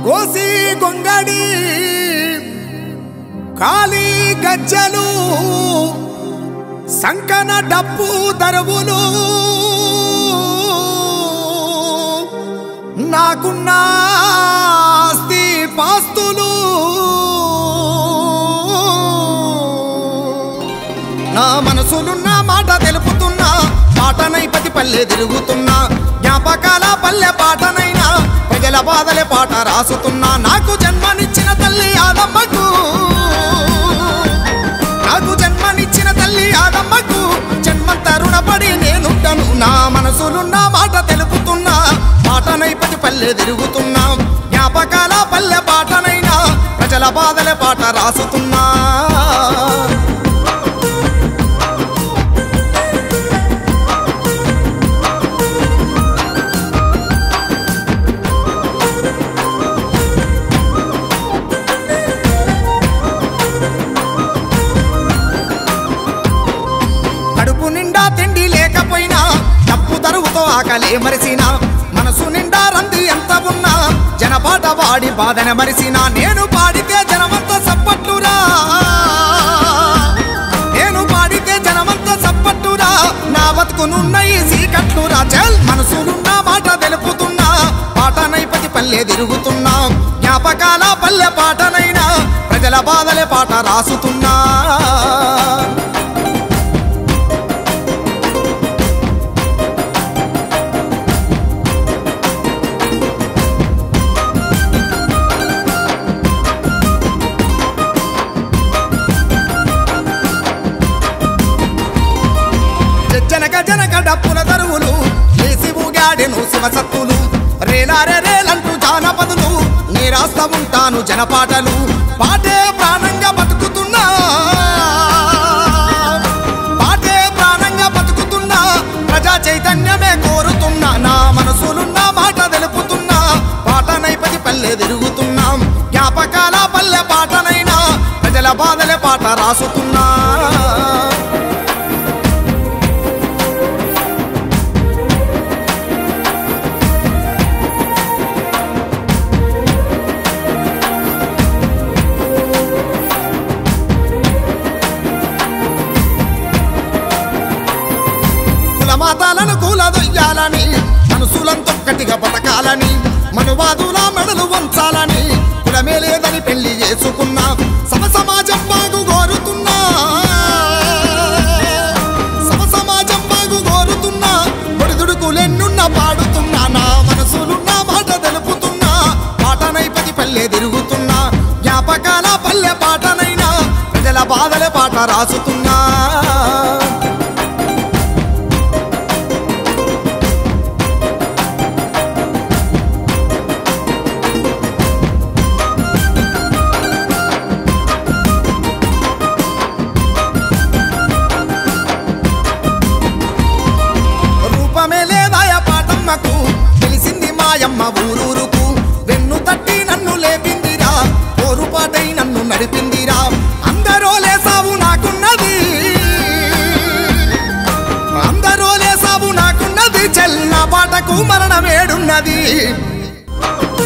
కోసి గొంగడి కాలి గజ్జలు సంకన డప్పు దరువులు నాకున్న ఆస్తి పాస్తులు నా మనసులున్న మాట తెలుపుతున్నా పాటనై పతి పల్లె తిరుగుతున్నా జ్ఞాపకాల పల్లె పాటనైనా ప్రజల బాధలే పాట రాసుతున్నా నాకు జన్మనిచ్చిన తల్లి ఆదమ్మకు నాకు జన్మనిచ్చిన తల్లి ఆదమ్మకు జన్మంత రుణపడి నేనుంటను నా మనసులున్న మాట తెలుపుతున్నా పాటనై పతి పల్లె తిరుగుతున్నా జ్ఞాపకాల పల్లె పాటనైనా ప్రజల బాధలే పాట రాసుతున్నా కడుపు నిండా తిండి లేకపోయినా తప్పు తరుగుతో ఆకలే మరిసినా మనసు నిండా రంది ఎంత ఉన్నా జనపాట వాడి బాధన మరిసినా నేను పాడితే జనమంత సప్పట్లురా నేను పాడితే జనమంత సప్పట్టురా నా బతుకునున్న ఈ సీకట్లురా చల్ మనసులున్న మాట తెలుపుతున్నా పాటనైపతి పల్లె తిరుగుతున్నా జ్ఞాపకాల పల్లె పాటనైనా ప్రజల బాధలే పాట రాసుతున్నా జనక జనక డప్పుల దరువులు లేసి ఊగాడెను శివసత్తులు రేలారే రేలంటూ జానపదులు నీ రాస్తా ఉంటాను జనపాటలు పాటే ప్రాణంగా బతుకుతున్నా పాటే ప్రాణంగా బతుకుతున్నా ప్రజా చైతన్యమే కోరుతున్నా నా మనసులున్న మాట తెలుపుతున్నా పాటనైపతి పల్లె తిరుగుతున్నాం జ్ఞాపకాల పల్లె పాటనైనా ప్రజల బాధలే పాట రాసుతున్నా కులమాతాలను కూలదొయ్యాలని మనసులంతొక్కటిగా బతకాలని మనువాదుల మెడలు వంచాలని కులమే లేదని పెళ్లి చేసుకున్నా సమ సమాజం బాగు కోరుతున్నా సమ సమాజం బాగు కోరుతున్నా ఒడిదుడుకులెన్నున్న పాడుతున్నా నా మనసులున్న మాట తెలుపుతున్నా పాటనైపతి పల్లె తిరుగుతున్నా జ్ఞాపకాల పల్లె పాటనైనా ప్రజల బాధలే పాట రాసుతున్నా రూపమే లేదాయ పాటమ్మకు తెలిసింది మాయమ్మ ఊరూరుకు వెన్ను తట్టి నన్ను లేపిందిరా పోరుపాటై నన్ను నడిపిందిరా అందరూ లేసావు నాకున్నది అందరూ లేసావు నాకున్నది చెల్ల పాటకు మరణమేడున్నది